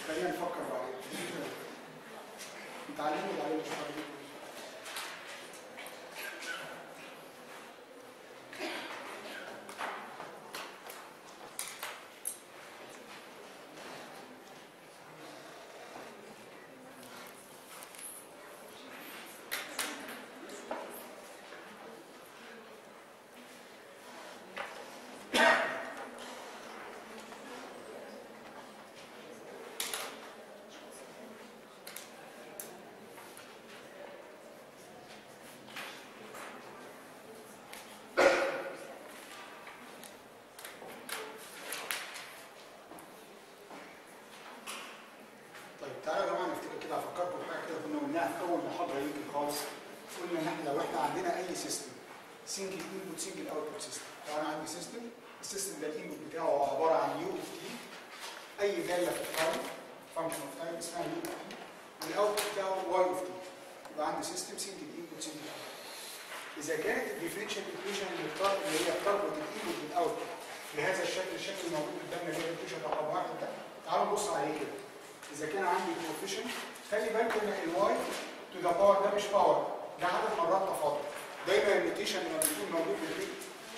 خلينا نفكر بعدين نتعلموا بعدين مش عارفين طيب تعالوا يا جماعه نفتكر كده افكركم بحاجه كده كنا قلناها في اول محاضره يمكن خالص قلنا ان احنا لو احنا عندنا اي سيستم سنجل انبوت سنجل اوتبوت سيستم لو انا عندي سيستم السيستم ده الانبوت بتاعه عباره عن يو اوف تي اي فاليو في التايم فانكشن اوف تايم اسمها يو اوف تي والاوتبوت بتاعه واي اوف تي يبقى عندي سيستم سنجل انبوت سنجل اوتبوت اذا كانت الديفرنشال ايكويشن اللي بتر- اللي هي بتربط الانبوت بالاوتبوت بهذا الشكل الشكل الموجود قدامنا اللي هي الايكويشن رقم واحد ده تعالوا نبص عليه كده اذا كان عندي كوفيشنت خلي بالكم ان الواي تو ذا باور ده مش باور ده عدد مرات تفاضل دايما النوتيشن لما بيكون موجود بين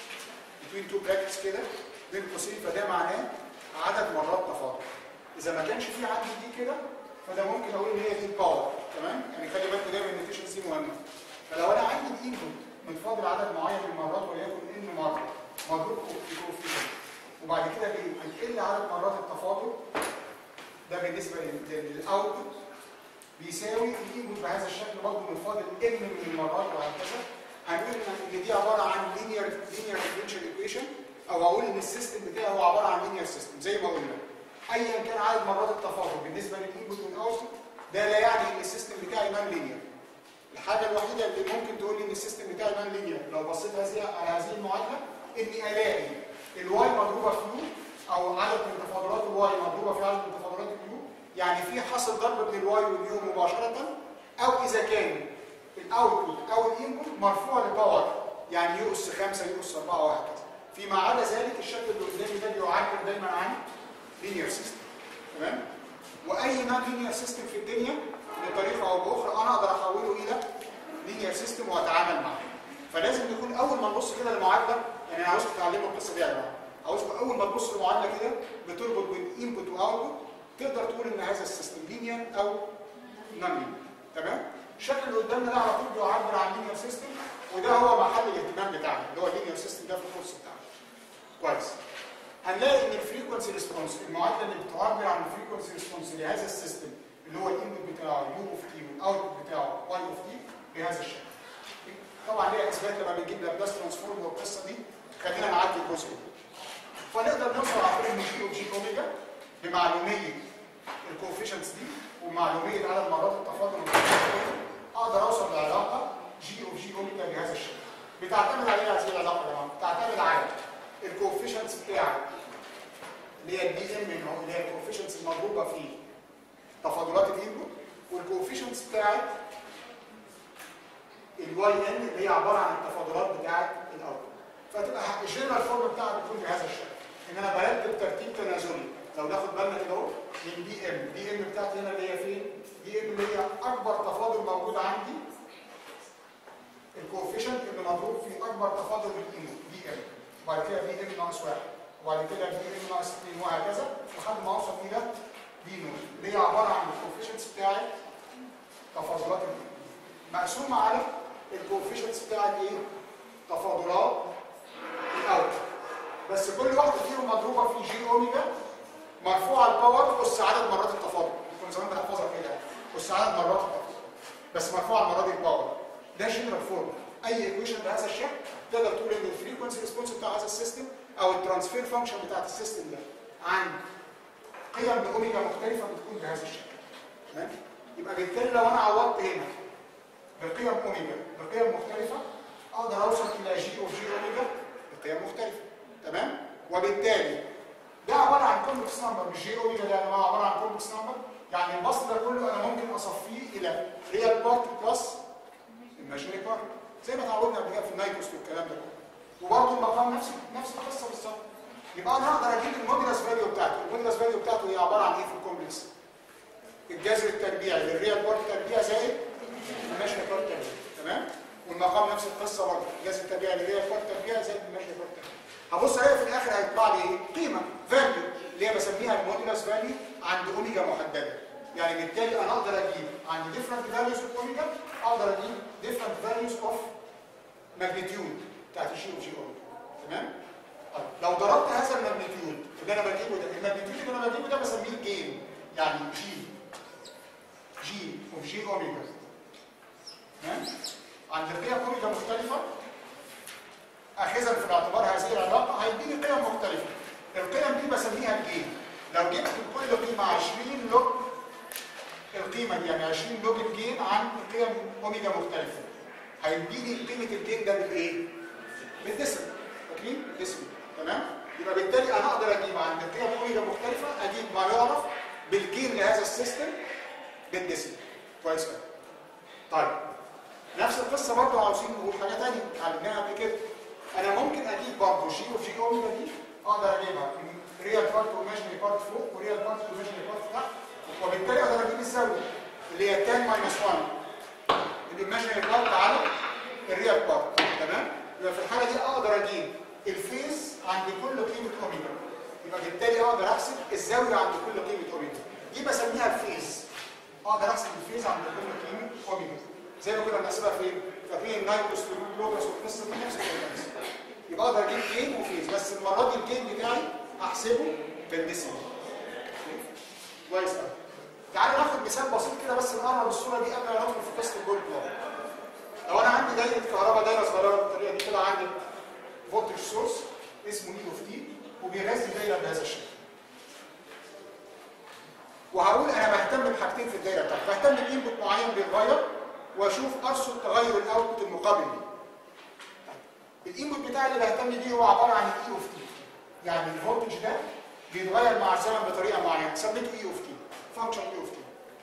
بين تو براكتس كده بين قوسين فده معناه عدد مرات تفاضل اذا ما كانش في عندي دي كده فده ممكن اقول ان هي دي الباور تمام يعني خلي بالكم دايما النوتيشن دي مهمه فلو انا عندي الانبوت متفاضل عدد معين من المرات وليكن ان مره مضروب في كوفيشنت وبعد كده بيقل عدد مرات التفاضل ده بالنسبه لل- للاوتبوت بيساوي الانبوت بهذا الشكل برضه منفاضل ان من المرات وهكذا هنقول ان إن دي عباره عن لينير لينير ديفرنشال ايكويشن او اقول ان السيستم بتاعي هو عباره عن لينير سيستم زي ما قلنا ايا كان عدد مرات التفاضل بالنسبه للانبوت والاوتبوت ده لا يعني ان السيستم بتاعي نون لينير الحاجه الوحيده اللي ممكن تقول لي ان السيستم بتاعي نون لينير لو بصيت هذه على هذه المعادله اني الاقي الواي مضروبه في يو او عدد من تفاضلات الواي مضروبه في عدد من تفاضلات اليو يعني في حاصل ضرب بين الواي واليو مباشره او اذا كان الاوتبوت او الانبوت مرفوع لباور يعني يو اس 5 يو اس 4 وهكذا فيما عدا ذلك الشكل اللي قدامي ده بيعبر دايما عن لينير سيستم تمام واي نون لينير سيستم في الدنيا بطريقه او باخرى انا اقدر احوله الى لينير سيستم واتعامل معاه فلازم نكون اول ما نبص كده للمعادله يعني انا عاوزكم تتعلموا القصه دي يا جماعه عاوزكم اول ما تبص للمعادله كده بتربط بين انبوت واوتبوت تقدر تقول ان هذا السيستم لينير او نون لينير تمام الشكل اللي قدامنا ده على طول بيعبر عن لينير سيستم وده هو محل الاهتمام بتاعنا اللي هو اللينير سيستم ده في الكورس بتاعنا كويس هنلاقي ان الفريكونسي ريسبونس المعادله اللي بتعبر عن الفريكونسي ريسبونس لهذا السيستم اللي هو الانبوت بتاعه يو اوف تي والاوتبوت بتاعه واي اوف تي بهذا الشكل طبعا ليها اثبات لما بنجيب لابلاس ترانسفورم والقصه دي خلينا نعدي الجزء ده فنقدر نوصل عن طريق جي اوف جي اوميجا بمعلوميه الكوفيشنتس دي ومعلوميه عدد مرات التفاضل اقدر اوصل لعلاقه جي اوف جي اوميجا بهذا الشكل بتعتمد على ايه هذه العلاقه يا جماعه؟ بتعتمد على الكوفيشنتس بتاعك اللي هي البي ام اهو اللي هي الكوفيشنتس المضروبه في تفاضلات الانبوت والكوفيشنتس بتاعت الواي ان اللي هي عباره عن التفاضلات بتاعت الاوتبوت فتبقى الجنرال فورم بتاعها بيكون بهذا الشكل ان انا برتب ترتيب تنازلي لو ناخد بالنا كده اهو من دي ام دي ام بتاعتي هنا اللي هي فين؟ دي ام اللي هي اكبر تفاضل موجود عندي الكوفيشنت اللي مضروب في اكبر تفاضل بالانبوت دي ام وبعد كده دي ام ناقص واحد وبعد كده دي ام ناقص 2 وهكذا لحد ما اوصل الى دي نوت اللي هي عباره عن الكوفيشنتس بتاعت تفاضلات الانبوت مقسومه على الكوفيشنتس بتاعت ايه؟ تفاضلات الاوت بس كل واحده فيهم مضروبه في جي اوميجا مرفوعه الباور اس عدد مرات التفاضل كنا زمان بنحفظها كده اس عدد مرات التفاضل بس مرفوعه المره دي الباور ده جنرال فورم اي ايكويشن بهذا الشكل تقدر تقول ان الفريكونسي ريسبونس بتاع هذا السيستم او الترانسفير فانكشن بتاعت السيستم ده عن قيم باوميجا مختلفه بتكون بهذا الشكل تمام يبقى بالتالي لو انا عوضت هنا بقيم اوميجا بقيم مختلفه اقدر اوصل الى جي اوف جي اوميجا بقيم مختلفه تمام وبالتالي ده عباره عن كومبلكس نمبر مش جي اوميجا ده يا جماعه عباره عن كومبلكس نمبر يعني البسط ده كله انا ممكن اصفيه الى ريال بارت بلس imaginary بارت زي ما اتعودنا قبل كده في النايكوس والكلام ده كله وبرضه المقام نفس نفس القصه بالظبط يبقى انا اقدر اجيب الموديلس فاليو بتاعته الموديلس فاليو بتاعته هي عباره عن ايه في الكومبلكس الجذر التربيعي للريال بارت تربيع زائد الماشي بارت تربيع تمام والمقام نفس القصه برضه الجذر التربيعي للريال بارت تربيع زائد الماشي بارت تربيع هبص عليها في الاخر هيطلع لي ايه قيمه فاليو اللي هي بسميها المودولس فاليو عند اوميجا محدده يعني بالتالي انا اقدر اجيب عند different values of اوميجا اقدر اجيب different values of magnitude بتاعت الشي وجي اوميجا تمام طيب لو ضربت هذا الماجنتيود اللي انا بجيبه ده الماجنتيود اللي انا بجيبه ده بسميه جين يعني جي جي اوف جي اوميجا تمام عند قيم اوميجا مختلفه اخذا في الاعتبار هذه العلاقه هيديني قيم مختلفه القيم دي بسميها الجين لو جبت كل قيمه 20 لوج القيمه دي يعني 20 لوج الجين عن قيم اوميجا مختلفه هيديني قيمه الجين ده بالايه؟ بالديسم فاكرين؟ ديسم تمام؟ يبقى بالتالي انا اقدر اجيب عند قيم اوميجا مختلفه اجيب ما يعرف بالجين لهذا السيستم بالديسم كويس قوي طيب نفس القصه برضه عاوزين نقول حاجه ثانيه اتعلمناها قبل كده انا ممكن اجيب برضه جي وجي اوميجا دي اقدر اجيبها ريال بارت وايماجينري بارت فوق وريال بارت وايماجينري بارت تحت وبالتالي اقدر اجيب الزاويه اللي هي 10 ماينس 1 الايماجينري بارت على الريال بارت تمام يبقى في الحاله دي اقدر اجيب الفيز عند كل قيمه اوميجا يبقى بالتالي اقدر احسب الزاويه عند كل قيمه اوميجا دي بسميها الفيز اقدر احسب الفيز عند كل قيمه اوميجا زي ما كنا بنحسبها فين ففين نايكوس واللوجس والقصه دي نفس الكلام يبقى اقدر اجيب جين وفيز بس المره دي الجين بتاعي احسبه بالديسيمال كويس قوي تعالوا ناخد مثال بسيط كده بس نقرب الصوره دي قبل ما ندخل في قصه الجول بلوك لو انا عندي دايره كهرباء دايره صغيره بالطريقه دي كده عندي فولتج سورس اسمه اي اوف تي وبيغذي دايره بهذا الشكل وهقول انا بهتم بحاجتين في الدايره بتاعتي بهتم بانبوت معين بيتغير واشوف ارصد تغير الاوتبوت المقابل ليه الانبوت بتاعي اللي بهتم بيه هو عباره عن اي اوف تي يعني الفولتج ده بيتغير مع الزمن بطريقه معينه سميته اي اوف تي فانكشن اي اوف تي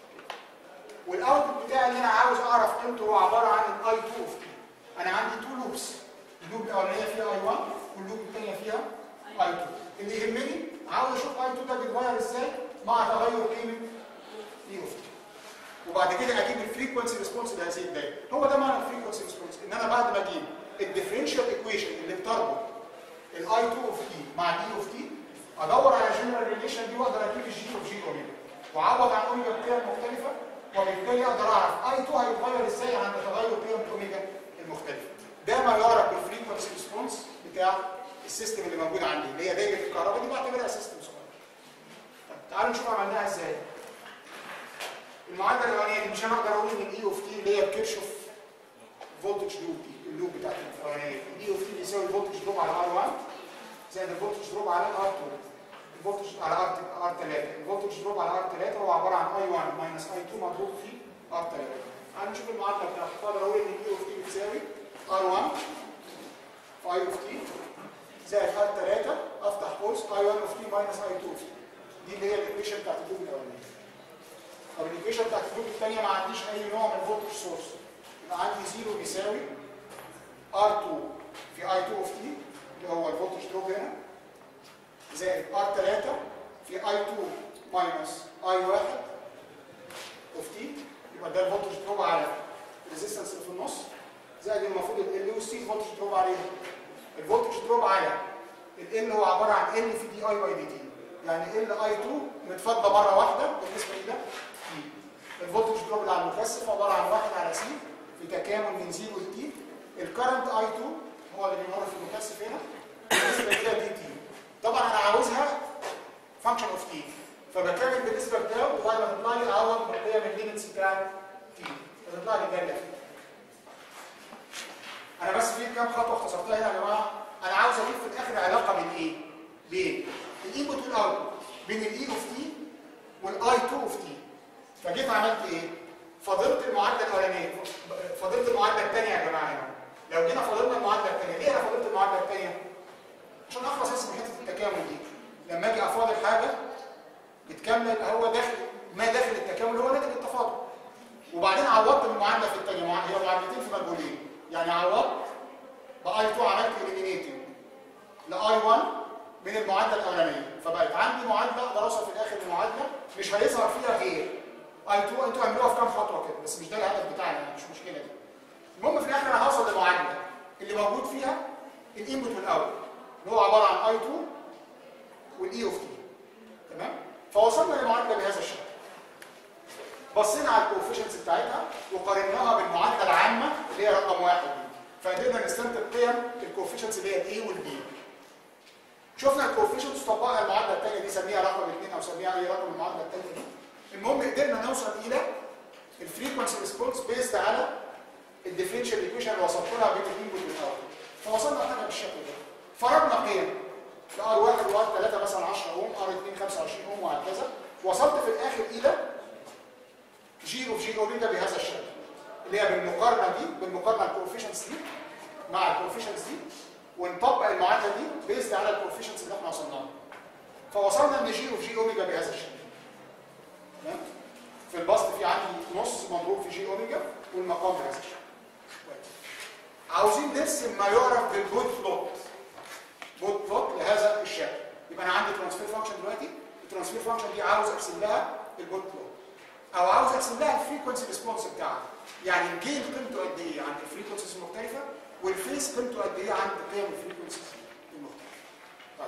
والاوتبوت بتاعي اللي انا عاوز اعرف قيمته هو عباره عن الاي 2 اوف تي انا عندي تو لوبس اللوب الاولانيه فيها اي 1 واللوب الثانيه فيها اي 2 اللي يهمني عاوز اشوف اي 2 ده بيتغير ازاي مع تغير قيمه اي اوف تي وبعد كده اجيب الفريكونسي ريسبونس لهذه الدايره هو ده معنى الفريكونسي ريسبونس ان انا بعد ما اجيب الديفرنشال ايكويشن اللي بتربط الاي 2 اوف تي مع الاي اوف تي ادور على جنرال ريليشن دي واقدر اجيب الجي اوف جي اوميجا واعوض عن اوميجا بقيم مختلفه وبالتالي اقدر اعرف اي 2 هيتغير ازاي عند تغير قيم اوميجا المختلفه ده ما يعرف بالفريكونسي ريسبونس بتاع السيستم اللي موجود عندي اللي هي دايره الكهرباء دي بعتبرها سيستم صغير طب تعالوا نشوف عملناها ازاي المعادله الاولانيه دي مش هنقدر اقول ان الاي اوف تي اللي هي بكيرشوف فولتج لوب دي اللوب بتاعت الاولانيه الاي اوف تي بيساوي الفولتج دروب على ار 1 زائد الفولتج دروب على ار 2 الفولتج على ار ار 3 الفولتج دروب على ار 3 هو عباره عن اي 1 ماينس اي 2 مضروب في ار 3 تعالوا نشوف المعادله بتاعتها اقدر اقول ان الاي اوف تي بتساوي ار 1 في اي اوف تي زائد ار 3 افتح قوس اي 1 اوف تي ماينس اي 2 اوف تي دي اللي هي الايكويشن بتاعت اللوب الاولانيه طب الايكويشن بتاعت اللوب الثانيه ما عنديش اي نوع من الفولتج سورس يبقى عندي 0 بيساوي R2 في I2 اوف T اللي هو الفولتج دروب هنا زائد R3 في I2 ماينس I1 اوف T يبقى ده الفولتج دروب على الريزيستنس اللي في النص زائد المفروض ال L والسي الفولتج دروب عليه الفولتج دروب على ال L هو عباره عن L في دي اي باي دي تي يعني ال I2 متفضله مره واحده بالنسبه لده الفولتج دروب اللي على المكثف عباره عن 1 على سي في تكامل من 0 ل تي الكرنت اي 2 هو اللي بيمر في المكثف هنا بالنسبه لده دي تي طبعا انا عاوزها فانكشن اوف تي فبكمل بالنسبه لده وبعد ما تطلع لي اعوض بقيه من الليمتس بتاع تي فتطلع لي ده انا بس في كام خطوه اختصرتها هنا يا جماعه انا عاوز اجيب في الاخر علاقه بين ايه؟ بين الانبوت والاوتبوت بين الاي اوف تي والاي 2 اوف تي فجيت عملت ايه؟ فضلت المعادله الاولانيه فضلت المعادله الثانيه يا جماعه هنا لو جينا فضلنا المعادله الثانيه ليه انا فضلت المعادله الثانيه عشان اخلص بس من حته التكامل دي لما اجي افاضل حاجه بتكمل هو داخل ما داخل التكامل هو ناتج التفاضل وبعدين عوضت المعادله في الثانيه هي معادلتين في مجهولين يعني عوضت باي 2 عملت اليمينيتنج لاي 1 من المعادله الاولانيه فبقت عندي معادله اقدر اوصل في الاخر لمعادله مش هيظهر فيها غير اي 2 انتوا اعملوها في كام خطوه كده بس مش ده الهدف بتاعنا يعني مش مشكله دي المهم في الاخر انا هوصل لمعادله اللي موجود فيها الانبوت والاوت اللي هو عباره عن اي 2 والاي اوف تي تمام فوصلنا لمعادله بهذا الشكل بصينا على الكوفيشنتس بتاعتها وقارناها بالمعادله العامه اللي هي رقم واحد دي فقدرنا نستنتج قيم الكوفيشنتس اللي هي الاي والبي شفنا الكوفيشنتس طبقنا المعادله الثانيه دي سميها رقم اثنين او سميها اي رقم المعادله الثانيه دي المهم قدرنا نوصل الى الفريكونسي ريسبونس بيزد على الديفرنشال ايكويشن اللي وصلت لها بين الانبوت والاوت فوصلنا لحاجه بالشكل ده فرضنا قيم لار 1 وار 3 مثلا 10 اوم ار 2 25 اوم وهكذا وصلت في الاخر الى جي اوف جي اوميجا بهذا الشكل اللي هي بالمقارنه دي بالمقارنه الكوفيشنتس دي مع الكوفيشنتس دي ونطبق المعادله دي بيزد على الكوفيشنتس اللي احنا وصلنا لها فوصلنا ان جي اوف جي اوميجا بهذا الشكل تمام في البسط في عندي نص مضروب في جي اوميجا والمقام بهذا الشكل كويس. عاوزين نرسم ما يعرف بالبوت بلوت بوت بلوت لهذا الشكل يبقى انا عندي ترانسفير فانكشن دلوقتي الترانسفير فانكشن دي عاوز ارسم لها البوت بلوت او عاوز ارسم لها الفريكونسي ريسبونس بتاعها يعني الجين قيمته قد ايه عند الفريكونسيز المختلفه والفيس قيمته قد ايه عند قيم الفريكونسيز المختلفه طيب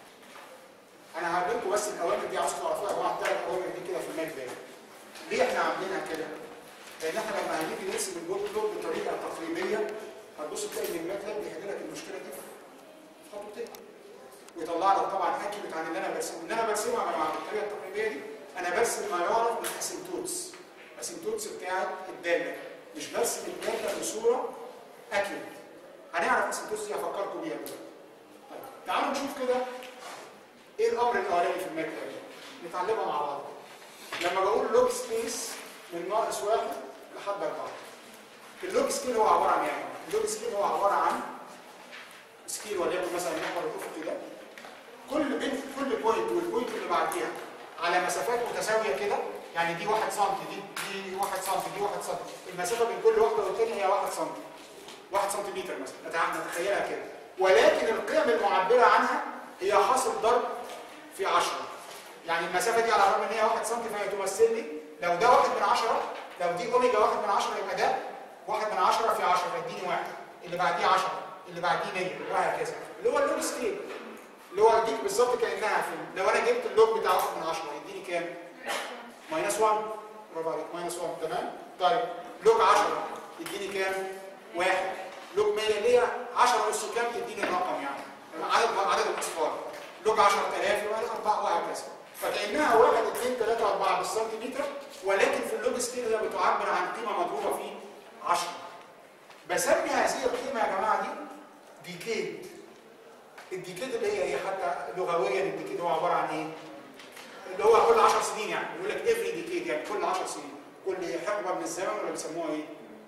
انا هقول لكم بس الاوامر دي عاوز تعرفوها يا جماعه الثلاث اوامر دي كده في الماك بال ليه احنا عاملينها كده؟ لان احنا لما هنيجي نرسم البوت بلوت بطريقه تقريبيه هتبص تلاقي ان الماك لاب بيحل لك المشكله دي في خطوتين ويطلع لك طبعا اكيوريت عن اللي انا برسمه اللي انا برسمه مع الطريقه التقريبيه دي انا برسم ما يعرف بالاسيمتوتس الاسيمتوتس بتاعت الداله مش برسم الداله بصوره اكيوريت هنعرف الاسيمتوتس دي هفكركم بيها دلوقتي طيب تعالوا نشوف كده ايه الامر الاولاني في الماك لاب نتعلمها مع بعض لما بقول لوج سبيس من ناقص واحد لحد اربعه اللوج سكيل هو عباره عن يعني اللوج سكيل هو عباره عن سكيل وليكن مثلا المحور الافقي ده كل بين كل بوينت والبوينت اللي بعديها على مسافات متساويه كده يعني دي 1 سم دي دي 1 سم دي 1 سم المسافه بين كل واحده والثانيه هي 1 سم 1 سنتيمتر مثلا نتع- نتخيلها كده ولكن القيم المعبره عنها هي حاصل ضرب في 10 يعني المسافه دي على الرغم ان هي 1 سم فهي تمثل لي لو ده 1 من 10 لو دي اوميجا 1 من 10 يبقى ده 1 من 10 في 10 يديني 1 اللي بعديه 10 اللي بعديه 100 وهكذا اللي هو اللوج سكيل اللي هو يديك بالظبط كانها في لو انا جبت اللوج بتاع 1 من 10 هيديني كام؟ ماينس 1 برافو عليك ماينس 1 تمام؟ طيب لوج 10 يديني كام؟ 1 لوج 100 اللي هي 10 اس كام تديني الرقم يعني عدد عدد الاصفار لوج 10000 يبقى 4 وهكذا فكانها 1 2 3 4 بالسنتيمتر ولكن في اللوج سكيل هي بتعبر عن قيمه مضروبه في 10 بسمي هذه القيمه يا جماعه دي ديكيد الديكيد اللي هي ايه حتى لغويا الديكيد هو عباره عن ايه؟ اللي هو كل 10 سنين يعني بيقول لك افري ديكيد يعني كل 10 سنين كل حقبه من الزمن ولا بيسموها ايه؟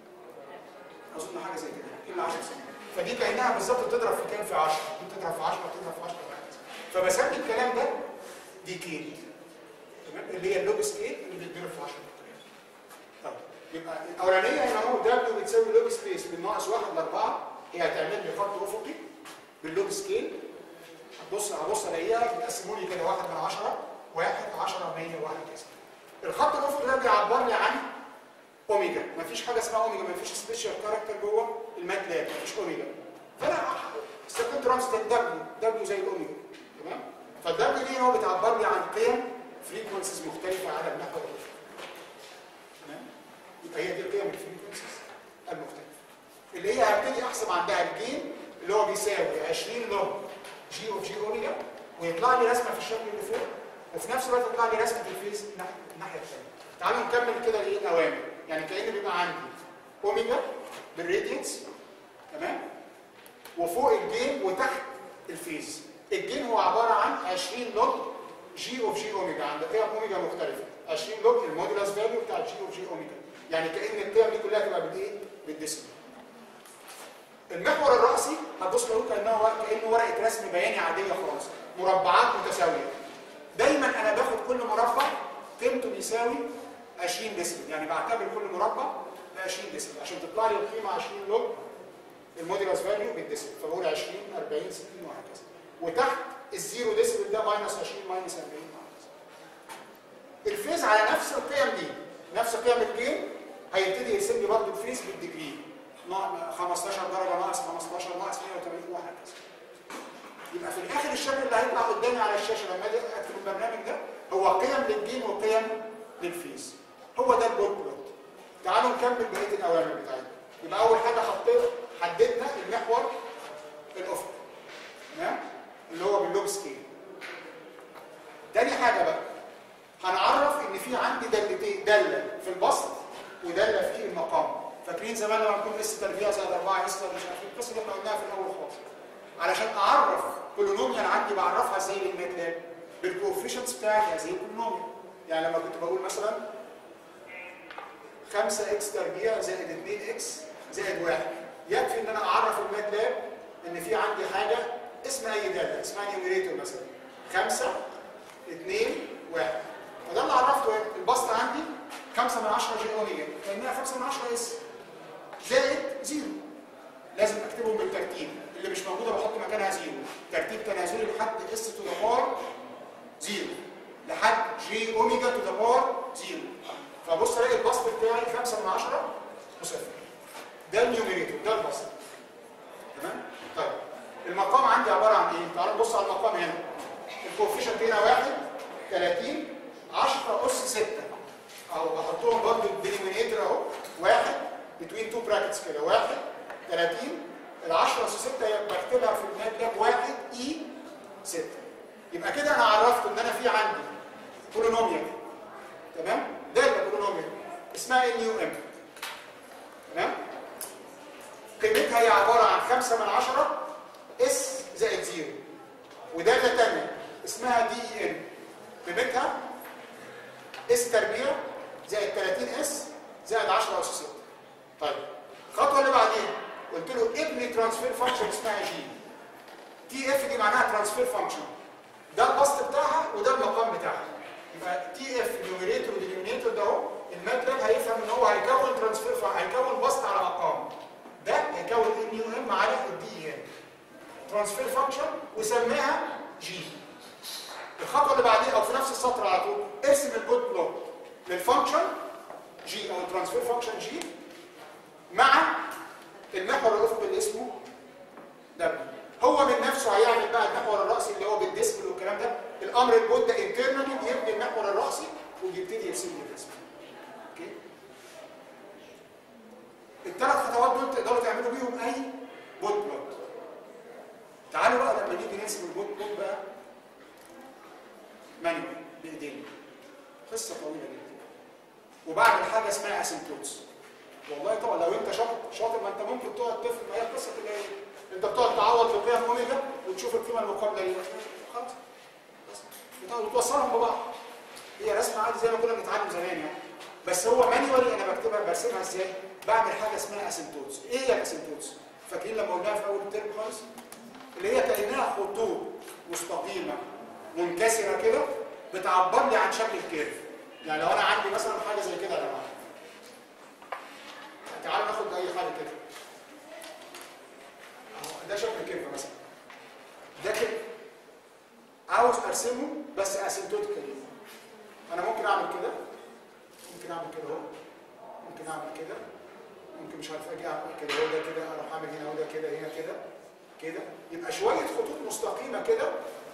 اظن حاجه زي كده كل 10 سنين فدي كانها بالظبط بتضرب في كام في 10 دي بتضرب في 10 بتضرب في 10 وهكذا فبسمي الكلام ده ديكيد تمام اللي هي اللوج سكيل اللي بيتضرب في 10 طيب يبقى الاولانيه هنا اهو دبليو بتساوي لوج سبيس من ناقص 1 ل 4 هي هتعمل لي خط افقي باللوج سكيل هتبص هبص الاقيها بيقسموا لي كده 1 من 10 1 10 100 وهكذا الخط الافقي ده بيعبر لي عن اوميجا مفيش حاجه اسمها اوميجا مفيش سبيشال كاركتر جوه الماتلاب مفيش اوميجا فانا استخدمت رمز دبليو دبليو زي الاوميجا تمام فالدبليو دي هو بتعبر لي عن قيم فريكونسيز مختلفه على المحور الافقي تمام يبقى هي دي القيم الفريكونسيز المختلفه اللي هي هبتدي احسب عندها الجين اللي هو بيساوي 20 لوج جي اوف جي اوميجا ويطلع لي رسمه في الشكل اللي فوق وفي نفس الوقت يطلع لي رسمه الفيز الناحيه الناحيه الثانيه تعالوا نكمل كده ايه الاوامر يعني كأن بيبقى عندي اوميجا بالراديانس تمام وفوق الجين وتحت الفيز الجين هو عباره عن 20 لوج جي اوف جي اوميجا عند قيم اوميجا مختلفه 20 لوج المودولس فاليو بتاع جي اوف جي اوميجا يعني كأن القيم دي كلها تبقى بالايه بالديسيمال المحور الرأسي هتبص له كأنه كأنه ورقة رسم بياني عادية خالص مربعات متساوية دايما انا باخد كل مربع قيمته بيساوي 20 ديسبل يعني بعتبر كل مربع ب 20 ديسبل عشان تطلع لي القيمه 20 لوج الموديلس فاليو بالديسبل فبقول 20 40 60 وهكذا وتحت الزيرو ديسبل ده ماينس 20 ماينس 40 وهكذا الفيز على نفس القيم دي نفس قيم الجين هيبتدي يرسم لي برضه الفيس بالديجري نا- 15 درجه ناقص 15 ناقص 180 وهكذا يبقى في الاخر الشكل اللي هيطلع قدامي على الشاشه لما اجي اكتب البرنامج ده هو قيم للجين وقيم للفيس هو ده البوت بلوت تعالوا نكمل بقيه الاوامر بتاعتنا يبقى اول حاجه حطينا حددنا المحور الافقي تمام اللي هو باللوب سكيل تاني حاجه بقى هنعرف ان في عندي دلتين داله في البسط وداله في المقام فاكرين زمان لما نكون اس تربيع زائد 4 اس مش عارف إيه، القصه اللي احنا قلناها في الاول خالص علشان اعرف بولينوميال عندي بعرفها ازاي بالماتلاب بالكوفيشنتس بتاعي هذه البولينوميال يعني لما كنت بقول مثلا 5 اكس تربيع زائد 2 اكس زائد 1 يكفي ان انا اعرف الماتلاب ان في عندي حاجه اسمها اي داله اسمها نيوميريتور مثلا 5 2 1 فده اللي عرفته إيه؟ البسط عندي 5 من 10 جي اوميجا لانها 5 من 10 اس زائد زيرو لازم اكتبهم بالترتيب اللي مش موجوده بحط مكانها زيرو ترتيب تنازلي لحد اس تو ذا باور زيرو لحد جي اوميجا تو ذا باور زيرو فبص الاقي البسط بتاعي 5 من 10 وصفر ده النيوميريتور ده البسط تمام طيب المقام عندي عباره عن ايه تعالوا نبص على المقام هنا الكوفيشنت هنا 1 30 10 اس 6 اهو بحطهم برضه الدينومينيتور اهو 1 بتوين تو براكتس كده 1 30 ال 10 اس 6 بكتبها في الماتلاب 1 اي 6 يبقى كده انا عرفت ان انا في عندي بولينوميال تمام ده البولينوميال اسمها ان يو ام تمام قيمتها هي عباره عن 5 من 10 اس زائد 0 وداله ثانيه اسمها دي اي ان قيمتها اس تربيع زائد 30 اس زائد 10 اس 6 طيب الخطوه اللي بعدين قلت له ابني ترانسفير فانكشن اسمها جي تي اف دي معناها ترانسفير فانكشن ده البسط بتاعها وده المقام بتاعها يبقى تي اف نيوميريتور ودينومينيتور ده اهو الماتلاب هيفهم ان هو هيكون ترانسفير هيكون بسط على مقام ده هيكون ان يو ام على الدي ان ترانسفير فانكشن وسميها جي الخطوه اللي بعدين او في نفس السطر على طول ارسم البوت بلوك للفانكشن جي او الترانسفير فانكشن جي مع المحور الافقي اللي اسمه دبليو هو من نفسه هيعمل بقى المحور الراسي اللي هو بالديسبل والكلام ده الامر البوت ده انترنالي بيبني المحور الراسي وبيبتدي يرسم لي الرسم اوكي الثلاث خطوات دول تقدروا تعملوا بيهم اي بوت بلوك تعالوا بقى لما نيجي نرسم البوت بلوك بقى مانيوال بايدينا قصه طويله جدا وبعمل حاجه اسمها اسيمبتوتس والله طبعا لو انت شاطر شاطر ما انت ممكن تقعد تفهم ما هي القصه كده ايه انت بتقعد تعوض في قيم اوميجا وتشوف القيمه المقابله ليها خلاص بس بتقعد وتوصلهم ببعض هي رسمه عادي زي ما كنا بنتعلم زمان يعني بس هو مانيوالي انا بكتبها برسمها ازاي بعمل حاجه اسمها اسيمتوتس ايه هي الاسيمتوتس فاكرين لما قلناها في اول الترم خالص اللي هي كانها خطوط مستقيمه منكسره كده بتعبر لي عن شكل الكيرف يعني لو انا عندي مثلا حاجه زي كده يا جماعه تعالوا ناخد اي حاجه كده اهو ده شكل كيرف مثلا ده كده عاوز ارسمه بس اسيمتوتيكالي انا ممكن اعمل كده ممكن اعمل كده اهو ممكن اعمل كده ممكن مش عارف اجي اعمل كده هو ده كده اروح اعمل هنا وده كده هنا كده كده يبقى شويه خطوط مستقيمه كده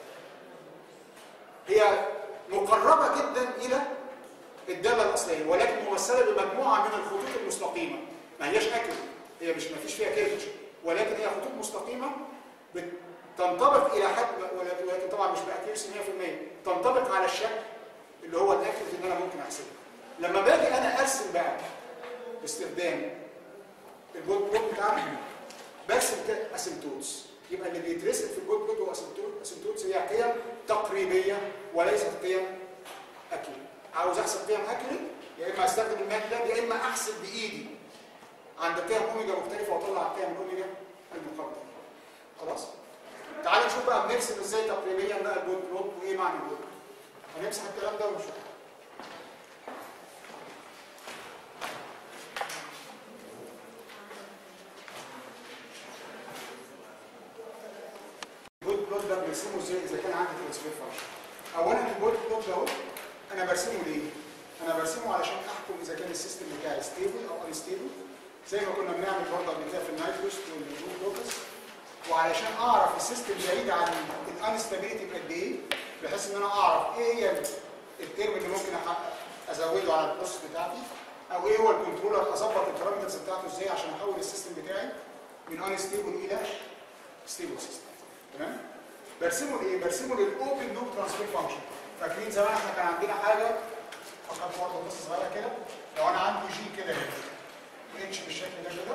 هي مقربه جدا الى الداله الاصليه ولكن ممثله بمجموعه من الخطوط المستقيمه ما هياش اكل هي مش ما فيش فيها كيرفتشر ولكن هي خطوط مستقيمه تنطبق الى حد ولكن طبعا مش باكيرسي 100% تنطبق على الشكل اللي هو الاكيرت اللي انا ممكن احسبه لما باجي انا ارسم بقى باستخدام البوت بلوك بتاعنا برسم اسيمتوتس يبقى اللي بيترسم في البوت بلوك هو اسيمتوتس هي قيم تقريبيه وليست قيم اكيد عاوز احسب قيم اكيد يا اما استخدم الماتلاب يا اما احسب بايدي عند قيم اوميجا مختلفه واطلع قيم الاوميجا المقابله خلاص تعالوا نشوف بقى بنرسم ازاي تقريبيا بقى البوت بلوك وايه معنى البوت هنمسح الكلام ده ونشوف البوت بلوك ده بنرسمه ازاي اذا كان عندي ترانسفير فانكشن اولا البوت بلوك ده اهو انا برسمه ليه انا برسمه علشان احكم اذا كان السيستم بتاعي ستيبل او انستيبل زي ما كنا بنعمل برضه قبل كده في النايتروست والجروب لوكس وعلشان اعرف السيستم بعيد عن الانستابيليتي بقد ايه بحيث ان انا اعرف ايه هي الترم اللي ممكن احقق ازوده على البروسيس بتاعتي او ايه هو الكنترولر اظبط البارامترز بتاعته ازاي عشان احول السيستم بتاعي من انستيبل الى ستيبل سيستم تمام برسمه لايه برسمه للاوبن لوب ترانسفير فانكشن فاكرين زمان احنا كان عندنا حاجه فقط برضه بس صغيره كده لو انا عندي جي كده هنا اتش بالشكل ده كده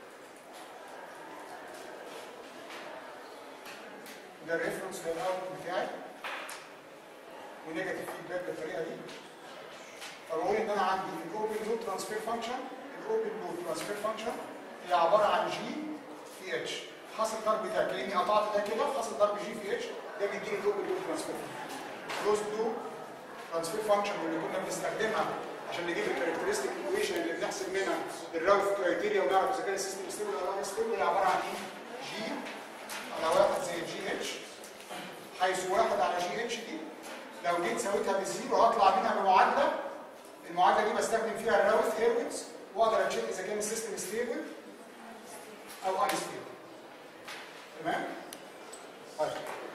ده الريفرنس للاوتبوت بتاعي ونيجاتيف فيدباك بالطريقه دي فبقول ان انا عندي الاوبن لوب ترانسفير فانكشن الاوبن لوب ترانسفير فانكشن هي عباره عن جي في اتش حاصل ضرب ده كاني قطعت ده كده حاصل ضرب جي في اتش ده بيديني الاوبن لوب ترانسفير كلوز لوب ترانسفير فانكشن اللي كنا بنستخدمها عشان نجيب الكاركترستيك ايكويشن اللي بنحسب منها الراوث كرايتيريا ونعرف اذا كان السيستم ستيبل ولا ان ستيبل هي عباره عن ايه؟ جي على واحد زي جي اتش حيث واحد على جي اتش دي لو جيت سويتها بالزيرو هطلع منها بمعادله المعادله دي بستخدم فيها الراوث هيرويتس واقدر اتشيك اذا كان السيستم ستيبل او ان ستيبل تمام؟ طيب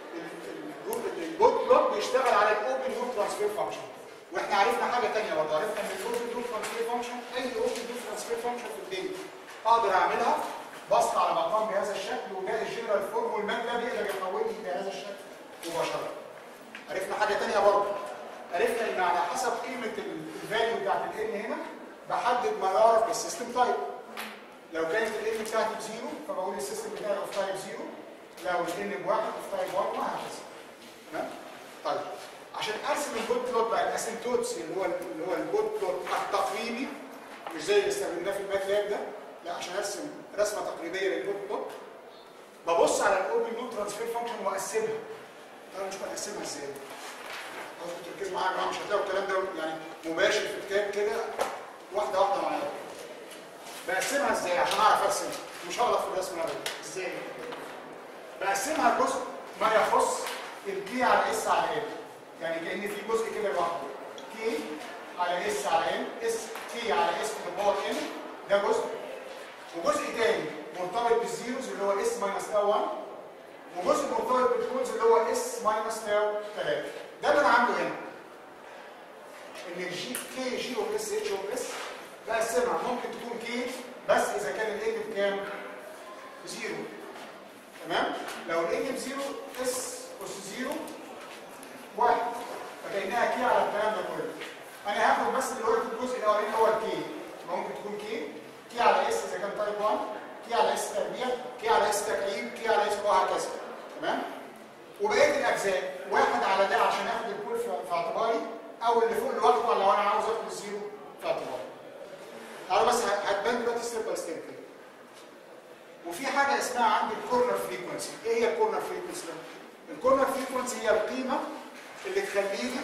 البوت بلوك بيشتغل على الاوبن لوب ترانسفير فانكشن واحنا عرفنا حاجه ثانيه برضه عرفنا ان الاوبن لوب ترانسفير فانكشن اي اوبن لوب ترانسفير فانكشن في الدنيا اقدر اعملها بسط على مقام بهذا الشكل وده الجنرال فورم والماتلاب يقدر يحولني بهذا الشكل مباشره عرفنا حاجه ثانيه برضه عرفنا ان على حسب قيمه الفاليو بتاعت الان هنا بحدد ما يعرف بالسيستم تايب لو كانت الان بتاعتي بزيرو فبقول السيستم بتاعي اوف تايب زيرو لو الان بواحد اوف تايب 1 وهكذا تمام طيب عشان ارسم البوت بلوت بقى الاسيمتوتس اللي هو اللي هو البوت بلوت التقريبي مش زي اللي استخدمناه في المات لاب ده لا عشان ارسم رسمه تقريبيه للبوت بلوت ببص على الاوبن لوب ترانسفير فانكشن واقسمها تعالوا نشوف هنقسمها ازاي عاوزكم تركزوا معايا يا جماعه مش هتلاقوا الكلام ده يعني مباشر في كتاب كده واحده واحده معايا بقسمها ازاي عشان اعرف ارسم مش هغلط في الرسم ابدا ازاي بقسمها جزء ما يخص الكي على اس على ال يعني كان في جزء كده لوحده كي على اس على ال اس كي على اس في الباور ان ده جزء وجزء تاني مرتبط بالزيروز اللي هو اس ماينس تاو 1 وجزء مرتبط بالكولز اللي هو اس ماينس تاو 3 ده اللي انا عامله هنا ان الجي كي جي او اس اتش او اس بقسمها ممكن تكون كي بس اذا كان الان بكام؟ بزيرو تمام؟ لو الان بزيرو اس اس زيرو واحد فكانها كي على الكلام ده كله انا هاخد بس دلوقتي الجزء الاولاني هو الكي ممكن تكون كي كي على اس اذا كان تايب 1 كي على اس تربيع كي على اس تكعيب كي على اس وهكذا تمام وبقيه الاجزاء واحد على ده عشان اخد الكل في اعتباري او اللي فوق لوحده لو انا عاوز اخد الزيرو في اعتباري تعالوا بس هتبان دلوقتي ستيب باي ستيب كده وفي حاجه اسمها عندي الكورنر فريكونسي ايه هي الكورنر فريكونسي ده الكورنر فريكونسي هي القيمه اللي تخليني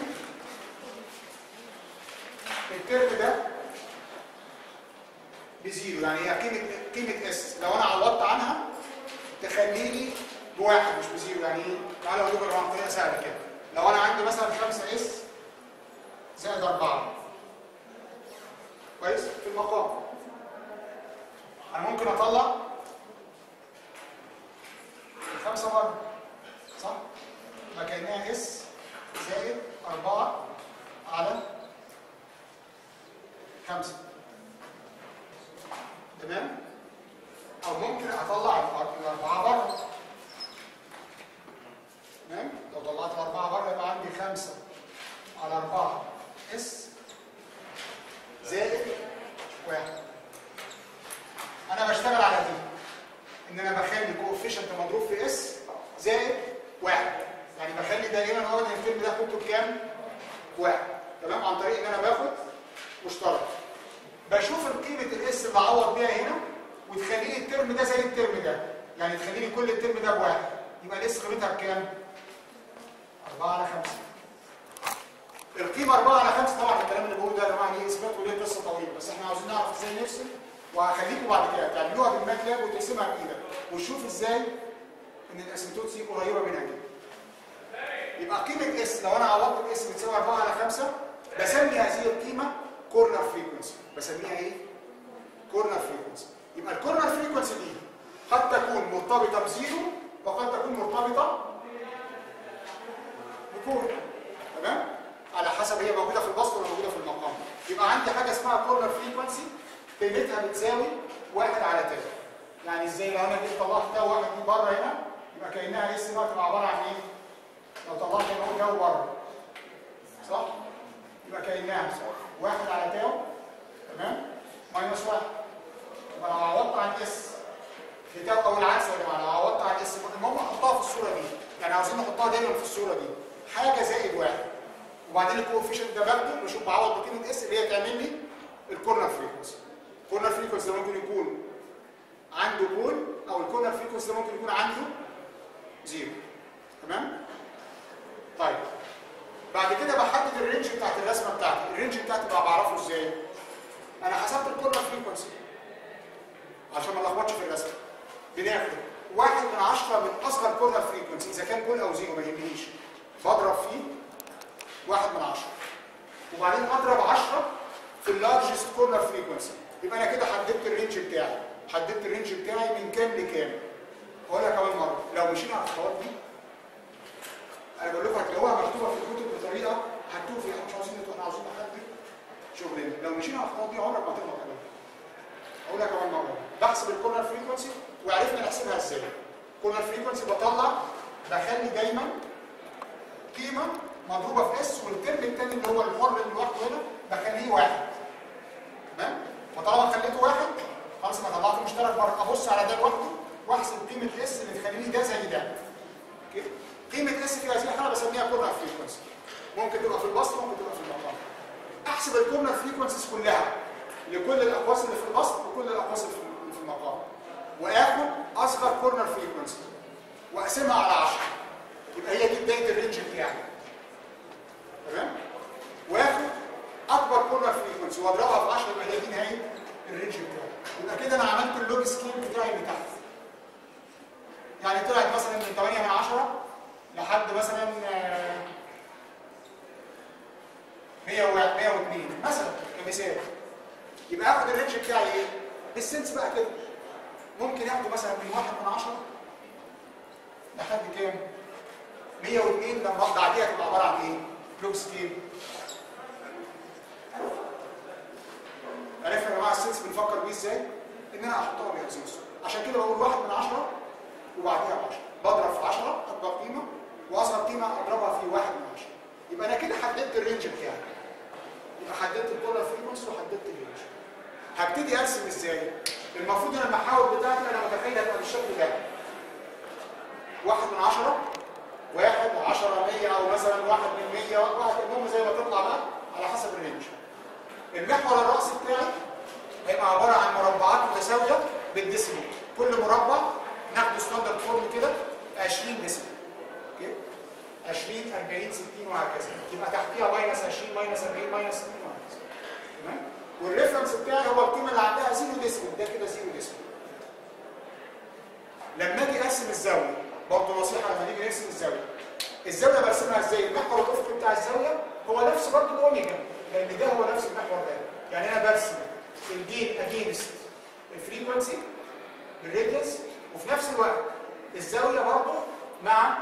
الترم ده بزيرو يعني هي قيمه قيمه اس لو انا عوضت عنها تخليني بواحد مش بزيرو يعني ايه؟ تعالوا اقول لكم بطريقه سهله كده لو انا عندي مثلا 5 اس زائد 4 كويس في المقام انا ممكن اطلع الخمسه بره صح؟ يبقى كانها اس زائد 4 على 5 تمام؟ او ممكن اطلع الاربعه بره تمام؟ لو طلعت الاربعه بره يبقى عندي 5 على 4 اس زائد واحد انا بشتغل على دي ان انا بخلي كوفيشنت مضروب في اس زائد واحد يعني بخلي دائما ابدا الفيلم ده قيمته بكام؟ واحد تمام عن طريق ان انا باخد مشترك بشوف قيمه الاس اللي اعوض بيها هنا وتخلي لي الترم ده زي الترم ده يعني تخلي لي كل الترم ده بواحد يبقى الاس قيمتها بكام؟ 4 على 5 القيمه 4 على 5 طبعا الكلام اللي بقوله ده يا جماعه ليه اثبات وليه قصه طويله بس احنا عاوزين نعرف ازاي نرسم وهخليكم بعد كده تعملوها بالماتلاب وتقسمها بايدك وتشوف ازاي ان الاسيمتوتس دي قريبه منها كده يبقى قيمه اس لو انا عوضت الاس بتساوي 4 على 5 بسمي هذه القيمه كورنر فريكونسي بسميها ايه كورنر فريكونسي يبقى الكورنر فريكونسي دي قد تكون مرتبطه بزيرو وقد تكون مرتبطه بكور تمام على حسب هي موجوده في البسط ولا موجوده في المقام يبقى عندي حاجه اسمها كورنر فريكونسي قيمتها بتساوي واحد على تاو يعني ازاي لو انا جيت طلعت تاو واحد دي بره هنا يبقى كانها اس بقى تبقى عباره عن ايه؟ لو طلعت هنا تاو بره صح؟ يبقى كانها واحد على تاو تمام؟ ماينس واحد يبقى لو عوضت عن اس في تاو او العكس يا جماعه لو عوضت عن اس المهم احطها في الصوره دي يعني عاوزين نحطها دايما في الصوره دي حاجه زائد واحد وبعدين الكوفيشنت ده باخده بشوف بعوض بقيمه اس اللي هي تعمل لي الكورنر فريكونسي الكورنر فريكونسي ده ممكن يكون عنده بول او الكورنر فريكونسي ده ممكن يكون عنده زيرو تمام طيب بعد كده بحدد الرينج بتاعت الرسمه بتاعتي الرينج بتاعتي بقى بعرفه ازاي انا حسبت الكورنر فريكونسي عشان ما الخبطش في الرسمه بناخد واحد من عشرة من اصغر كورنر فريكونسي اذا كان بول او زيرو ما يهمنيش بضرب فيه واحد من عشرة وبعدين اضرب 10 في اللارجست كورنر فريكونسي يبقى انا كده حددت الرينج بتاعي حددت الرينج بتاعي من كام لكام هقولها كمان مره لو مشينا على الخطوات دي انا بقول لكم هتلاقوها مكتوبه في الكتب بطريقه هتوفي احنا مش عاوزين نتوه عاوزين نحدد شغلنا لو مشينا على الخطوات دي عمرك ما هتغلط ابدا هقولها كمان مره بحسب الكورنر فريكونسي وعرفنا نحسبها ازاي كورنر فريكونسي بطلع بخلي دايما قيمه مضروبه في اس والترم الثاني اللي هو الحر اللي لوحده هنا بخليه واحد تمام وطالما خليته واحد خلاص انا طلعت مشترك بره ابص على ده لوحده واحسب قيمه اس اللي تخليني ده زي ده اوكي قيمه اس في هذه الحاله بسميها كورنر فريكونسي ممكن تبقى في البسط ممكن تبقى في المقام احسب الكورنر فريكونسيز كلها لكل الاقواس اللي في البسط وكل الاقواس اللي في المقام واخد اصغر كورنر فريكونسي واقسمها على 10 يبقى هي دي بدايه الرينج بتاعي تمام واخد اكبر كورنر فريكونسي واضربها في 10 يبقى هي دي نهايه الرينج بتاعي يبقى كده انا عملت اللوج سكيل بتاعي اللي تحت يعني طلعت مثلا من 8 من 10 لحد مثلا 101 102 مثلا كمثال يبقى اخد الرينج بتاعي ايه؟ بالسنس بقى كده ممكن ياخده مثلا من 1 من 10 لحد كام؟ 102 لما بعديها تبقى عباره عن ايه؟ لوج سكيل عرفنا يا جماعه السنس بنفكر بيه ازاي؟ ان انا احطها بهذه الصوره عشان كده بقول 1 من 10 وبعديها ب 10 بضرب في 10 اكبر قيمه واصغر قيمه اضربها في 1 من 10 يبقى انا كده حددت الرينج بتاعي يبقى حددت الكورنر فريكونسي وحددت الرينج هبتدي ارسم ازاي؟ المفروض ان المحاور بتاعتي انا متخيل هتبقى بالشكل ده 1 من 10 واحد 10 100 او مثلا 1 من 100 واحد المهم زي ما تطلع بقى على حسب الرينج المحور الرأسي بتاعي هيبقى عبارة عن مربعات متساوية بالديسيمال كل مربع ناخده ستاندرد فورم كده 20 ديسيمال اوكي 20 40 60 وهكذا يبقى تحتيها ماينس 20 ماينس 40 ماينس 60 وهكذا تمام والريفرنس بتاعي هو القيمة اللي عندها زيرو ديسيمال ده كده زيرو ديسيمال لما اجي ارسم الزاوية برضه نصيحة لما نيجي نرسم الزاوية الزاوية برسمها ازاي؟ المحور الافقي بتاع الزاوية هو نفس برضه الاوميجا لان ده هو نفس المحور ده يعني انا برسم الجين اجينست الفريكونسي بالراديوس وفي نفس الوقت الزاويه برضه مع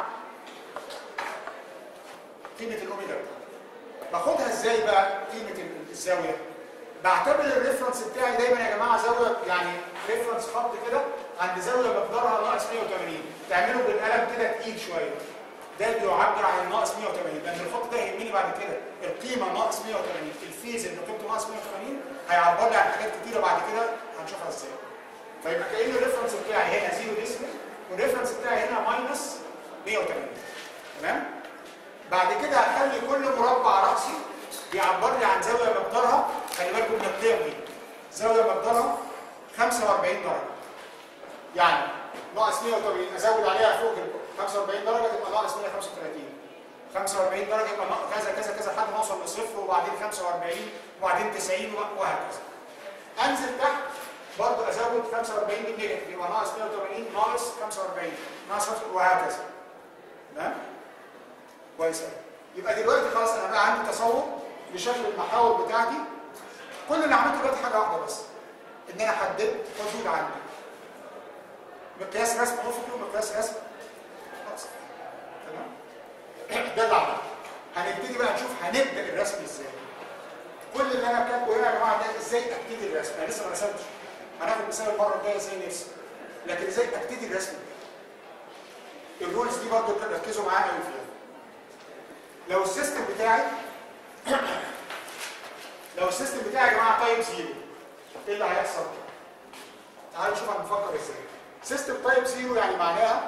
قيمه الاوميجا باخدها ازاي بقى قيمه الزاويه بعتبر الريفرنس بتاعي دايما يا جماعه زاويه يعني ريفرنس خط كده عند زاويه مقدارها ناقص 180 تعمله بالقلم كده تقيل شويه ده بيعبر عن الناقص 180 لان الخط ده يهمني بعد كده القيمه ناقص 180 الفيز اللي قيمته ناقص 180 هيعبر لي عن حاجات كتيره بعد كده هنشوفها ازاي فيبقى كأن الريفرنس بتاعي هنا زيرو ديسمال والريفرنس بتاعي هنا ماينس 180 تمام بعد كده هخلي كل مربع راسي بيعبر لي عن زاويه مقدارها خلي بالكم من القيم دي زاويه مقدارها 45 درجه يعني ناقص 180 ازود عليها فوق 45 درجه تبقى ناقص 135 45 درجه يبقى كذا كذا كذا لحد ما اوصل لصفر وبعدين 45 وبعدين 90 وهكذا انزل تحت برضه ازود 45 دي نيجاتيف يبقى ناقص 180 ناقص 45 ناقص 45 وهكذا تمام كويس قوي يبقى دلوقتي خلاص انا بقى عندي تصور لشكل المحاور بتاعتي كل اللي عملته دلوقتي حاجه واحده بس ان انا حددت حدود عندي مقياس رسم افقي ومقياس رسم رأسي. تمام ده اللي عملته هنبتدي بقى نشوف هنبدا الرسم ازاي كل اللي انا كاتبه هنا يا جماعه ده ازاي ابتدي الرسم انا لسه ما رسمتش هناخد مثال المره الجايه ازاي نرسم لكن ازاي ابتدي الرسم الرولز دي برضه ركزوا معايا قوي فيها لو السيستم بتاعي لو السيستم بتاعي يا جماعه تايب زيرو ايه اللي هيحصل؟ تعالوا نشوف هنفكر ازاي سيستم تايب زيرو يعني معناها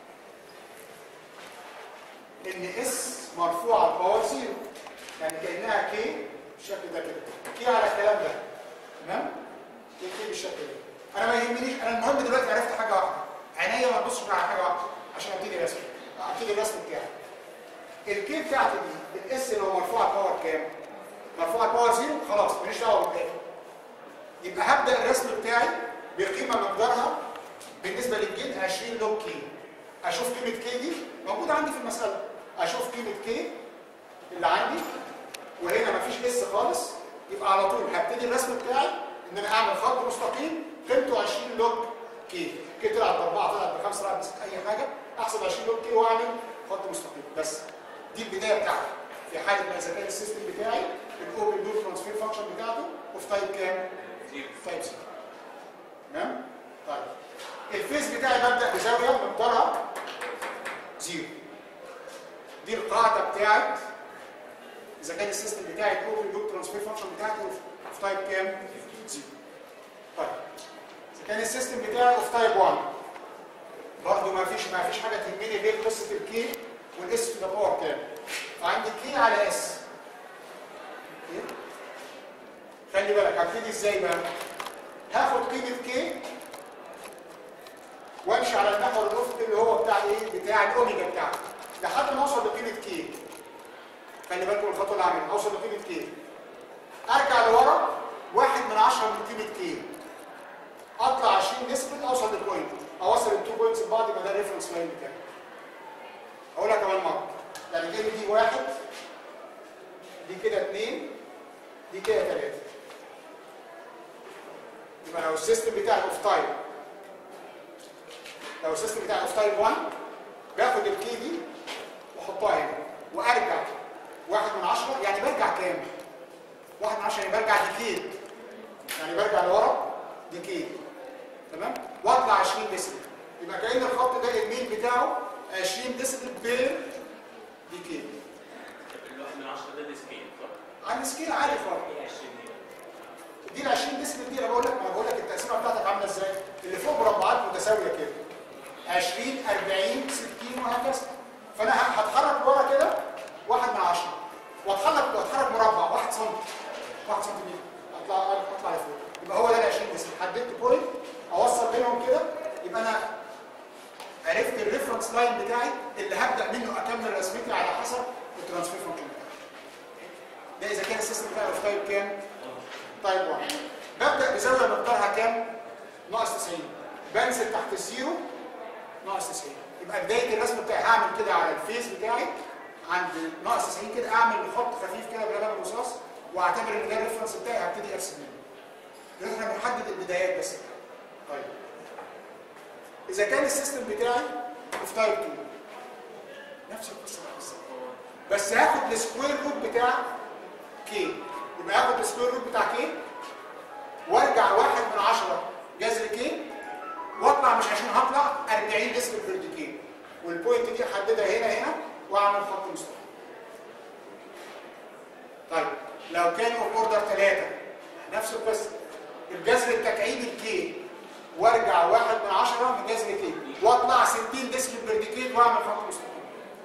ان اس مرفوعه بباور زيرو يعني كانها كي بالشكل ده كده كي على الكلام ده تمام؟ كي كي بالشكل ده انا ما يهمنيش انا المهم دلوقتي عرفت حاجه واحده عينيا ما تبصش على حاجه واحده عشان ابتدي رسم ابتدي الرسم بتاعي الكي بتاعتي دي الاس اللي هو مرفوعه باور كام؟ مرفوعه باور زيرو خلاص ماليش دعوه بالباقي يبقى هبدا الرسم بتاعي بقيمه مقدارها بالنسبه للجين 20 لوج كي اشوف قيمه كي دي موجوده عندي في المساله اشوف قيمه كي اللي عندي وهنا مفيش اس خالص يبقى على طول هبتدي الرسم بتاعي ان انا اعمل خط مستقيم قيمته 20 لوج كي كي طلعت باربعه طلعت بخمسه طلعت بست اي حاجه احسب 20 لوج كي واعمل خط مستقيم بس دي البدايه بتاعتي في حاله ما اذا كان السيستم بتاعي الاوبن لوب ترانسفير فانكشن بتاعته اوف تايب كام؟ تايب زيرو تمام؟ طيب الفيز بتاعي ببدا بزاويه مقدارها زيرو دي القاعده بتاعت اذا كان السيستم بتاعي الاوبن لوب ترانسفير فانكشن بتاعته اوف تايب كام؟ زيرو طيب اذا كان السيستم بتاعي اوف تايب 1 برضه ما فيش ما فيش حاجه تهمني غير قصه الكي والاس في باور كام فعندي كي على اس خلي بالك هبتدي ازاي بقى هاخد قيمه كي وامشي على المحور الافقي اللي هو بتاع ايه بتاع الاوميجا بتاعته لحد ما اوصل لقيمه كي خلي بالكم الخطوه اللي هعملها اوصل لقيمه كي ارجع لورا واحد من عشرة من قيمه كي اطلع 20 نسبه اوصل للبوينت اوصل التو بوينتس ببعض يبقى ده الريفرنس لاين بتاعي اقولها كمان مره يعني كده دي واحد دي كده اثنين دي كده ثلاثه يبقى لو السيستم بتاعي اوف تايم لو السيستم بتاعي اوف تايم 1 باخد الكي دي واحطها هنا وارجع واحد من عشرة يعني برجع كام؟ واحد من عشرة يعني برجع ديكيد يعني برجع لورا ديكيد تمام؟ واطلع 20 ديسبل يبقى كأن الخط ده الميل بتاعه 20 ديسبل بير ديكيد الواحد من عشرة ده السكيل صح؟ عن سكيل عالي خالص ايه 20 دي؟ دي ال 20 ديسبل دي انا بقول لك ما بقول لك التقسيمه بتاعتك عامله ازاي؟ اللي فوق مربعات متساويه كده 20 40 60 وهكذا فانا ه- هتحرك ورا كده واحد من عشرة واتحرك واتحرك مربع واحد سم واحد سنتيمتر اطلع اطلع لفوق يبقى هو ده ال 20 ديسبل حددت بوينت اوصل بينهم كده يبقى انا عرفت الريفرنس لاين بتاعي اللي هبدا منه اكمل رسمتي على حسب الترانسفير فانكشن بتاعي ده اذا كان السيستم بتاعي في تايب كام؟ تايب 1 ببدا بزاويه مقدارها كام؟ ناقص 90 بنزل تحت الزيرو ناقص 90 يبقى بدايه الرسم بتاعي هعمل كده على الفيس بتاعي عند ناقص 90 كده اعمل خط خفيف كده بقلم الرصاص واعتبر ان ده الريفرنس بتاعي هبتدي ارسم منه. لازم احنا بنحدد البدايات بس طيب اذا كان السيستم بتاعي في تايب 2 نفس القصه بالظبط بس هاخد السكوير روت بتاع كي يبقى هاخد السكوير روت بتاع كي وارجع واحد من عشرة جذر كي واطلع مش عشان هطلع 40 ديسبل بير ديكي والبوينت دي احددها هنا هنا واعمل خط مستقيم طيب لو كان اوف اوردر 3 نفس القصه الجذر التكعيبي الكي وارجع واحد من عشرة من جذر كي واطلع 60 ديسبل بير ديكي واعمل خط مستقيم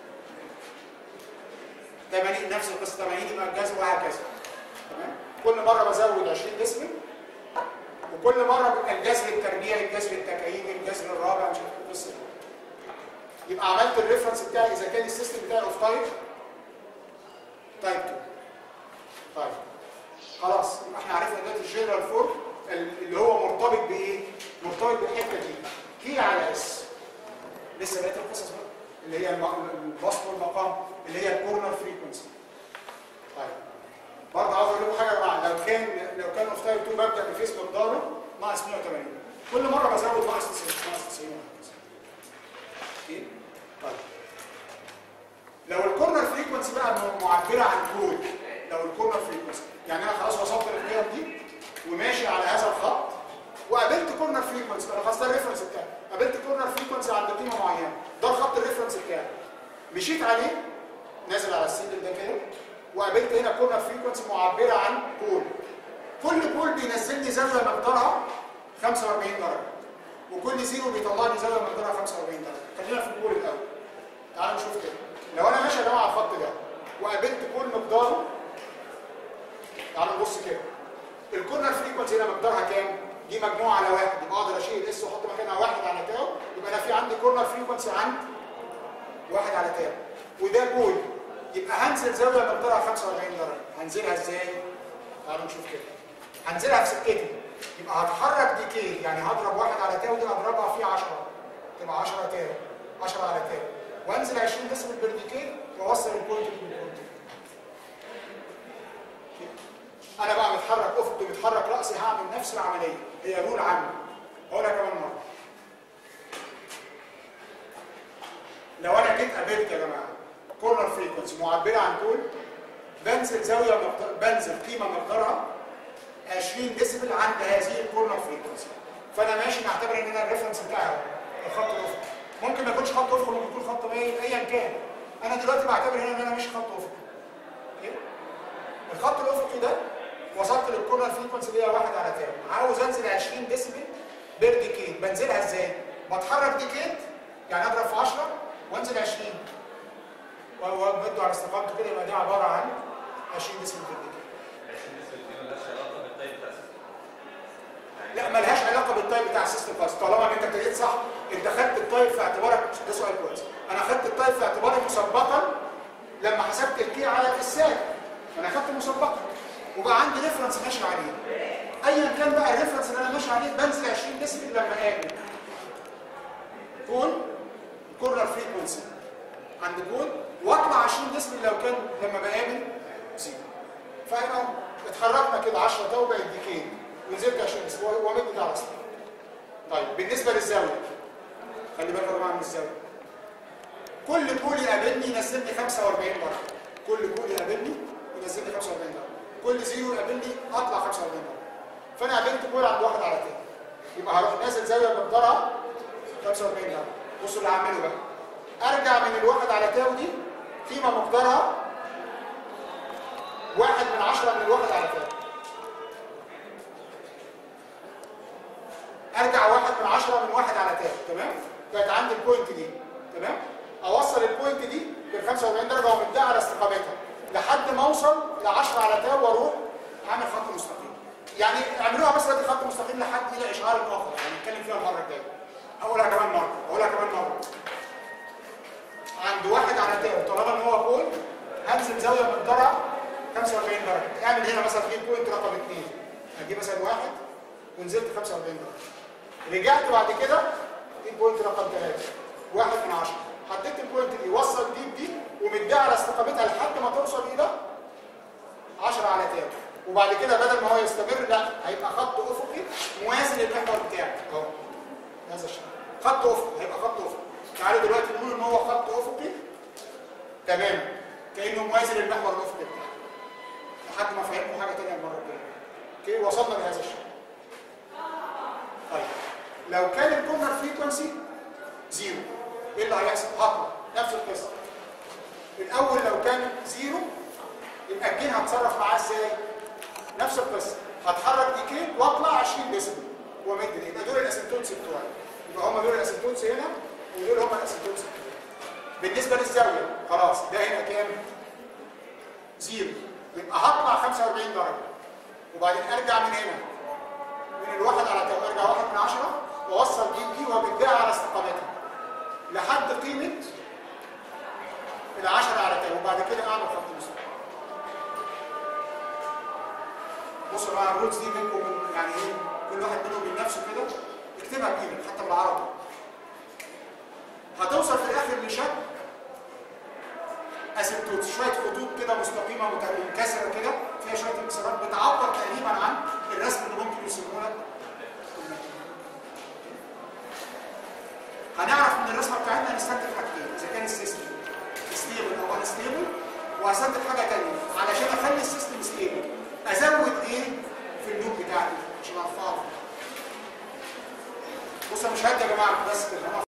80 نفس القصه 80 يبقى الجذر وهكذا تمام كل مره بزود 20 ديسبل وكل مره بيبقى الجذر التربيعي الجذر التكعيبي الجذر الرابع مش عارف إيه القصه دي. يبقى عملت الريفرنس بتاعي اذا كان السيستم بتاعي اوف تايب تايب 2 طيب خلاص يبقى احنا عرفنا دلوقتي الجنرال فورم اللي هو مرتبط بايه؟ مرتبط بالحته دي كي على اس لسه بقيت القصص بقى اللي هي الم- البسط والمقام اللي هي الكورنر فريكونسي طيب برضه عاوز اقول لكم حاجه يا جماعه لو كان لو كان اوف تايب 2 ببدا بفيس مقداره ناقص 180 كل مره بزود ناقص 90 ناقص 90 وهكذا اوكي طيب لو الكورنر فريكونسي بقى م- معبره عن كود لو الكورنر فريكونسي يعني انا خلاص وصلت للقيم دي وماشي على هذا الخط وقابلت كورنر فريكونسي انا خلاص ده الريفرنس بتاعي قابلت كورنر فريكونسي عند قيمه معينه ده الخط الريفرنس بتاعي مشيت عليه نازل على السيل ده كده وقابلت هنا كورنر فريكونسي معبره عن بول كل بول بينزل لي زاويه مقدارها 45 درجه وكل زيرو بيطلع لي زاويه مقدارها 45 درجه خلينا في البول الاول تعالوا نشوف كده لو انا ماشي يا جماعه على الخط ده وقابلت بول مقداره تعالوا نبص كده الكورنر فريكونسي هنا مقدارها كام؟ دي مجموعه على واحد يبقى اقدر اشيل اس واحط مكانها واحد على تاو يبقى انا في عندي كورنر فريكونسي عند واحد على تاو وده بول يبقى هنزل زاويه مقدارها 45 درجه هنزلها ازاي؟ تعالوا نشوف كده هنزلها في سكتي يبقى هتحرك ديكيل يعني هضرب واحد على تاو دي هضربها في 10 تبقى 10 تاو 10 على تاو وانزل 20 ديسبل بير ديكيل واوصل البوينت بالبوينت انا بقى متحرك افقي متحرك راسي هعمل نفس العمليه هي رول عامه هقولها كمان مره لو انا جيت قابلت يا جماعه كورنر فريكونسي معبره عن طول بنزل زاويه مقدار بنزل قيمه مقدارها 20 ديسبل عند هذه الكورنر فريكونسي فانا ماشي نعتبر ان انا الريفرنس بتاعي اهو الخط الافقي ممكن ما يكونش خط افقي ممكن يكون خط مايل ايا كان انا دلوقتي بعتبر هنا ان انا ماشي خط افقي أوكي؟ الخط الافقي ده وصلت للكورنر فريكونسي اللي هي 1 على تاني عاوز انزل 20 ديسبل بير ديكيد بنزلها ازاي؟ بتحرك ديكيد يعني اضرب في 10 وانزل 20 وامده على استقامته كده يبقى دي عباره عن 20 ديسبل بير ديكيد لا ملهاش علاقه بالتايب بتاع السيستم خالص طالما ان انت ابتديت صح انت خدت التايب في اعتبارك ده سؤال كويس انا خدت التايب في اعتباري مسبقا لما حسبت الكي على السالب انا خدت مسبقا وبقى عندي ريفرنس ماشي عليه ايا كان بقى الريفرنس اللي انا ماشي عليه بنزل 20 ديسبل لما اقابل كون كورنر فريكونسي عند كون واطلع 20 ديسبل لو كان لما بقابل زيرو فانا اتحركنا كده 10 ده وبقت ديكين ونزلت 20 ديسبل ومد ده على السطح طيب بالنسبه للزاويه خلي بالك يا جماعه من الزاويه كل كول يقابلني ينزلني 45 درجه كل كول يقابلني ينزلني 45 درجه كل زيرو يقابلني اطلع 45 درجه فانا قابلت كول عند واحد على تاني يبقى هروح نازل زاويه مقدارها 45 درجه بصوا اللي هعمله بقى ارجع من الواحد على تاو دي قيمه مقدارها واحد من عشرة من الواحد على تاو ارجع واحد من عشرة من واحد على تاو تمام بقت عندي البوينت دي تمام اوصل البوينت دي بال 45 درجه ومديها على استقامتها لحد ما اوصل ل 10 على تاو واروح اعمل خط مستقيم يعني اعملوها بس دلوقتي خط مستقيم لحد الى اشعار اخر يعني نتكلم فيها المره الجايه اقولها كمان مره اقولها كمان مره عند واحد على تاو طالما ان هو بول هنزل زاويه مقدارها 45 درجه اعمل هنا مثلا في بوينت رقم 2 هجيب مثلا واحد ونزلت 45 درجه رجعت بعد كده دي بوينت رقم 3 واحد من 10 حطيت البوينت دي وصل دي بدي ومديها على استقامتها لحد ما توصل الى 10 على تاو وبعد كده بدل ما هو يستمر لا هيبقى خط افقي موازي للمحور بتاعك اهو هذا الشكل خط افقي هيبقى خط افقي تعالوا دلوقتي نقول ان هو خط افقي تمام كانه موازي للمحور الافقي بتاعك لحد ما فهمتوا حاجه ثانيه المره الجايه اوكي وصلنا لهذا الشكل طيب لو كان الكورنر فريكونسي زيرو ايه اللي هيحصل؟ هطلع نفس القصه الاول لو كان زيرو يبقى الجين هتصرف معاه ازاي؟ نفس القصه هتحرك ديكين واطلع 20 ديسبل ومد يبقى دول الاسيمتوتس بتوعي يبقى هم دول الاسيمتوتس هنا ودول هم الاسيمتوتس بالنسبه للزاويه خلاص ده هنا كام؟ زيرو يبقى هطلع 45 درجه وبعدين ارجع من هنا من الواحد على تاو ارجع واحد من 10 واوصل دي دي وبديها على استقامتها لحد قيمه ال 10 على تاو وبعد كده اعمل خط مستقيم بصوا بقى الروتس دي بينكم وبين- يعني ايه كل واحد بينه وبين نفسه كده اكتبها بايدك حتى بالعربي هتوصل في الاخر لشكل اسيمتوت شويه خطوط كده مستقيمه مت- منكسره كده فيها شويه انكسارات بتعبر تقريبا عن الرسم بصوا مش هدي يا جماعه بس كده